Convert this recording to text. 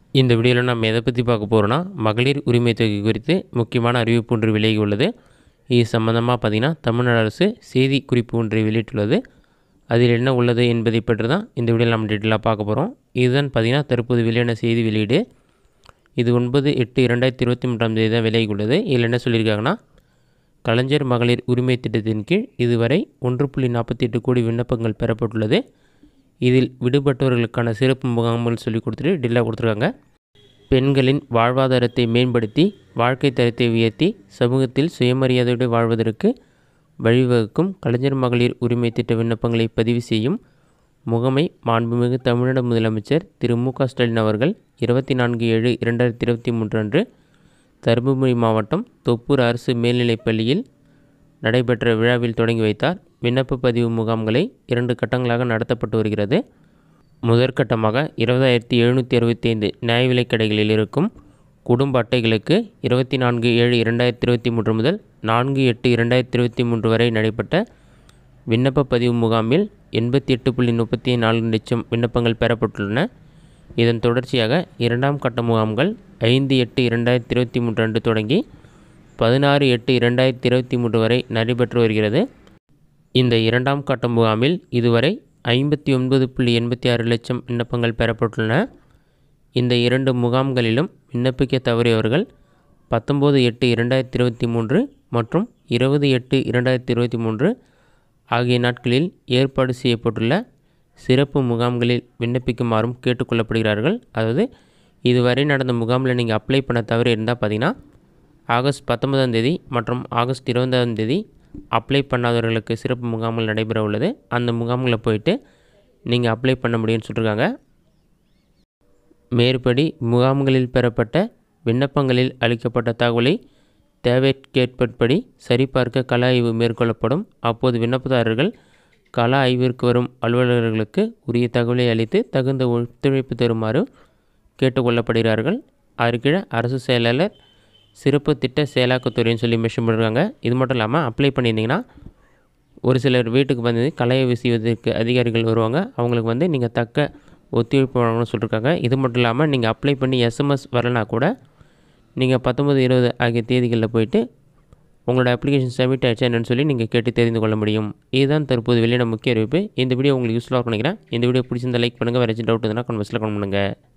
இந்த வீடியோவில் நம்ம எதை பற்றி பார்க்க போகிறோன்னா மகளிர் உரிமை தொகை குறித்து முக்கியமான அறிவிப்பு ஒன்று விலகி உள்ளது இது சம்மந்தமாக பார்த்திங்கன்னா தமிழ்நாடு அரசு செய்தி குறிப்பு ஒன்றை வெளியிட்டுள்ளது அதில் என்ன உள்ளது என்பதை பற்றி தான் இந்த வீடியோவில் நம்ம டீட்டெயிலாக பார்க்க போகிறோம் இதுதான் பார்த்திங்கன்னா தற்போது வெளியான செய்தி வெளியீடு இது ஒன்பது எட்டு இரண்டாயிரத்தி இருபத்தி மூன்றாம் தேதி தான் விலகி உள்ளது இதில் என்ன சொல்லியிருக்காங்கன்னா கலைஞர் மகளிர் உரிமை திட்டத்தின் கீழ் இதுவரை ஒன்று புள்ளி நாற்பத்தி எட்டு கோடி விண்ணப்பங்கள் பெறப்பட்டுள்ளது இதில் விடுபட்டவர்களுக்கான சிறப்பு முகாம்கள் சொல்லி கொடுத்துட்டு டில்லா கொடுத்துருக்காங்க பெண்களின் வாழ்வாதாரத்தை மேம்படுத்தி வாழ்க்கை தரத்தை உயர்த்தி சமூகத்தில் சுயமரியாதையுடன் வாழ்வதற்கு வழிவகுக்கும் கலைஞர் மகளிர் உரிமை திட்ட விண்ணப்பங்களை பதிவு செய்யும் முகமை மாண்புமிகு தமிழ்நாடு முதலமைச்சர் திரு மு க ஸ்டாலின் அவர்கள் இருபத்தி நான்கு ஏழு இரண்டாயிரத்தி இருபத்தி மூன்று அன்று தருமபுரி மாவட்டம் தொப்பூர் அரசு மேல்நிலைப் பள்ளியில் நடைபெற்ற விழாவில் தொடங்கி வைத்தார் விண்ணப்ப பதிவு முகாம்களை இரண்டு கட்டங்களாக நடத்தப்பட்டு வருகிறது முதற்கட்டமாக இருபதாயிரத்தி எழுநூற்றி அறுபத்தி ஐந்து நியாய விலைக் கடைகளில் இருக்கும் குடும்ப அட்டைகளுக்கு இருபத்தி நான்கு ஏழு இரண்டாயிரத்தி இருபத்தி மூன்று முதல் நான்கு எட்டு இரண்டாயிரத்தி இருபத்தி மூன்று வரை நடைபெற்ற விண்ணப்ப பதிவு முகாமில் எண்பத்தி எட்டு புள்ளி முப்பத்தி நான்கு லட்சம் விண்ணப்பங்கள் பெறப்பட்டுள்ளன இதன் தொடர்ச்சியாக இரண்டாம் கட்ட முகாம்கள் ஐந்து எட்டு இரண்டாயிரத்தி இருபத்தி மூன்று அன்று தொடங்கி பதினாறு எட்டு இரண்டாயிரத்தி இருபத்தி மூன்று வரை நடைபெற்று வருகிறது இந்த இரண்டாம் கட்ட முகாமில் இதுவரை ஐம்பத்தி ஒன்பது புள்ளி எண்பத்தி ஆறு லட்சம் விண்ணப்பங்கள் பெறப்பட்டுள்ளன இந்த இரண்டு முகாம்களிலும் விண்ணப்பிக்க தவறியவர்கள் பத்தொம்போது எட்டு இரண்டாயிரத்தி இருபத்தி மூன்று மற்றும் இருபது எட்டு இரண்டாயிரத்தி இருபத்தி மூன்று ஆகிய நாட்களில் ஏற்பாடு செய்யப்பட்டுள்ள சிறப்பு முகாம்களில் விண்ணப்பிக்குமாறும் கேட்டுக்கொள்ளப்படுகிறார்கள் அதாவது இதுவரை நடந்த முகாமில் நீங்கள் அப்ளை பண்ண தவறு இருந்தால் பார்த்தீங்கன்னா ஆகஸ்ட் பத்தொன்பதாம் தேதி மற்றும் ஆகஸ்ட் இருபதாம் தேதி அப்ளை பண்ணாதவர்களுக்கு சிறப்பு முகாம்கள் நடைபெற உள்ளது அந்த முகாம்களில் போயிட்டு நீங்கள் அப்ளை பண்ண முடியும்னு சொல்லியிருக்காங்க மேற்படி முகாம்களில் பெறப்பட்ட விண்ணப்பங்களில் அளிக்கப்பட்ட தகவலை தேவைக்கேற்பபடி சரிபார்க்க கள ஆய்வு மேற்கொள்ளப்படும் அப்போது விண்ணப்பதாரர்கள் கள ஆய்விற்கு வரும் அலுவலர்களுக்கு உரிய தகவலை அளித்து தகுந்த ஒத்துழைப்பு தருமாறு கேட்டுக்கொள்ளப்படுகிறார்கள் அதற்கீழே அரசு செயலாளர் சிறப்பு திட்ட செயலாக்கத்துறைன்னு சொல்லி மென்ஷன் பண்ணிருக்காங்க இது மட்டும் இல்லாமல் அப்ளை பண்ணியிருந்தீங்கன்னா ஒரு சிலர் வீட்டுக்கு வந்து கலையை செய்வதற்கு அதிகாரிகள் வருவாங்க அவங்களுக்கு வந்து நீங்கள் தக்க ஒத்துழைப்பு வழங்கணும்னு சொல்லியிருக்காங்க இது மட்டும் இல்லாமல் நீங்கள் அப்ளை பண்ணி எஸ்எம்எஸ் வரலனா கூட நீங்கள் பத்தொம்பது இருபது ஆகிய தேதிகளில் போயிட்டு உங்களோட அப்ளிகேஷன் சப்மிட் ஆயிடுச்சா என்னன்னு சொல்லி நீங்கள் கேட்டு தெரிந்து கொள்ள முடியும் இதுதான் தற்போது வெளியான முக்கிய அறிவிப்பு இந்த வீடியோ உங்களுக்கு யூஸ்ஃபுல்லாக நினைக்கிறேன் இந்த வீடியோ பிடிச்சிருந்தா லைக் பண்ணுங்கள் வேறு ஏதாச்சும் டவுட் இருந்தால் கமெண்ட்ஸில் கமெண்ட் பண்ணுங்கள்